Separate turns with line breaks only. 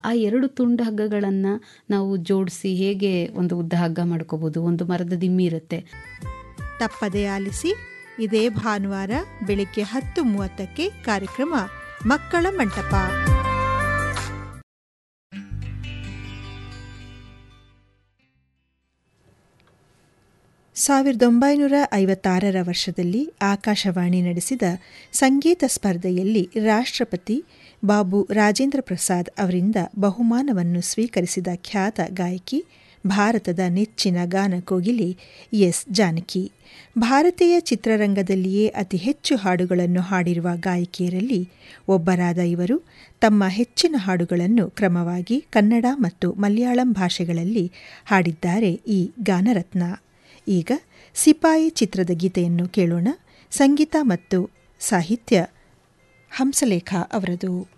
ಆ ಎರಡು ತುಂಡು ಹಗ್ಗಗಳನ್ನು ನಾವು ಜೋಡಿಸಿ ಹೇಗೆ ಒಂದು ಉದ್ದ ಹಗ್ಗ ಮಾಡ್ಕೋಬೋದು ಒಂದು ಮರದ ದಿಮ್ಮಿ ಇರುತ್ತೆ
ತಪ್ಪದೇ ಆಲಿಸಿ ಇದೇ ಭಾನುವಾರ ಬೆಳಿಗ್ಗೆ ಹತ್ತು ಮೂವತ್ತಕ್ಕೆ ಕಾರ್ಯಕ್ರಮ ಮಕ್ಕಳ ಮಂಟಪ ಸಾವಿರದ ಒಂಬೈನೂರ ಐವತ್ತಾರರ ವರ್ಷದಲ್ಲಿ ಆಕಾಶವಾಣಿ ನಡೆಸಿದ ಸಂಗೀತ ಸ್ಪರ್ಧೆಯಲ್ಲಿ ರಾಷ್ಟ್ರಪತಿ ಬಾಬು ರಾಜೇಂದ್ರ ಪ್ರಸಾದ್ ಅವರಿಂದ ಬಹುಮಾನವನ್ನು ಸ್ವೀಕರಿಸಿದ ಖ್ಯಾತ ಗಾಯಕಿ ಭಾರತದ ನೆಚ್ಚಿನ ಗಾನಕೋಗಿಲಿ ಎಸ್ ಜಾನಕಿ ಭಾರತೀಯ ಚಿತ್ರರಂಗದಲ್ಲಿಯೇ ಅತಿ ಹೆಚ್ಚು ಹಾಡುಗಳನ್ನು ಹಾಡಿರುವ ಗಾಯಕಿಯರಲ್ಲಿ ಒಬ್ಬರಾದ ಇವರು ತಮ್ಮ ಹೆಚ್ಚಿನ ಹಾಡುಗಳನ್ನು ಕ್ರಮವಾಗಿ ಕನ್ನಡ ಮತ್ತು ಮಲಯಾಳಂ ಭಾಷೆಗಳಲ್ಲಿ ಹಾಡಿದ್ದಾರೆ ಈ ಗಾನರತ್ನ ಈಗ ಸಿಪಾಯಿ ಚಿತ್ರದ ಗೀತೆಯನ್ನು ಕೇಳೋಣ ಸಂಗೀತ ಮತ್ತು ಸಾಹಿತ್ಯ ಹಂಸಲೇಖ ಅವರದು